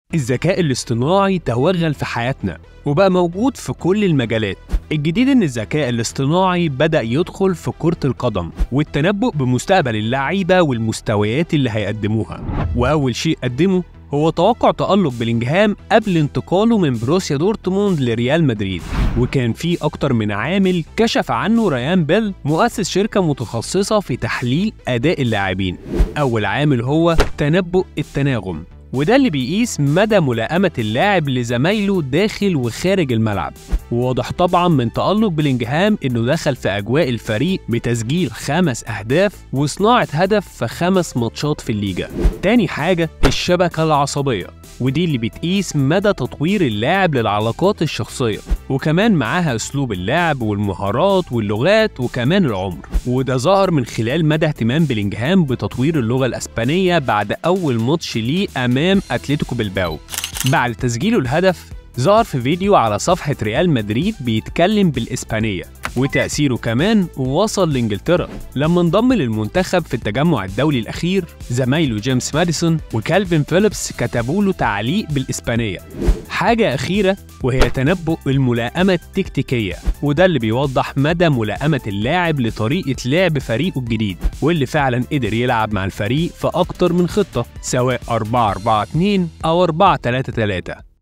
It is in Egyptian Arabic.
الذكاء الاصطناعي توغل في حياتنا وبقى موجود في كل المجالات الجديد ان الذكاء الاصطناعي بدأ يدخل في كرة القدم والتنبؤ بمستقبل اللعيبة والمستويات اللي هيقدموها وأول شيء قدمه هو توقع تألق بلينجهام قبل انتقاله من بروسيا دورتموند لريال مدريد وكان في أكتر من عامل كشف عنه ريان بيل مؤسس شركة متخصصة في تحليل أداء اللاعبين أول عامل هو تنبؤ التناغم وده اللي بيقيس مدى ملائمة اللاعب لزمايله داخل وخارج الملعب وواضح طبعا من تألق بلينجهام انه دخل في اجواء الفريق بتسجيل خمس اهداف وصناعة هدف في خمس ماتشات في الليجا تاني حاجة الشبكة العصبية ودي اللي بتقيس مدى تطوير اللاعب للعلاقات الشخصية وكمان معاها أسلوب اللعب والمهارات واللغات وكمان العمر وده ظهر من خلال مدى اهتمام بلينجهام بتطوير اللغة الأسبانية بعد أول ماتش ليه أمام أتلتيكو بلباو بعد تسجيله الهدف ظهر في فيديو على صفحة ريال مدريد بيتكلم بالإسبانية وتأثيره كمان وصل لإنجلترا لما انضم للمنتخب في التجمع الدولي الأخير زمايله جيمس ماديسون وكالفين فيليبس كتبوا له تعليق بالإسبانية حاجة أخيرة وهي تنبؤ الملائمة التكتيكية وده اللي بيوضح مدى ملائمة اللاعب لطريقة لعب فريقه الجديد واللي فعلا قدر يلعب مع الفريق في أكتر من خطة سواء 4 4 2 أو 4 3 3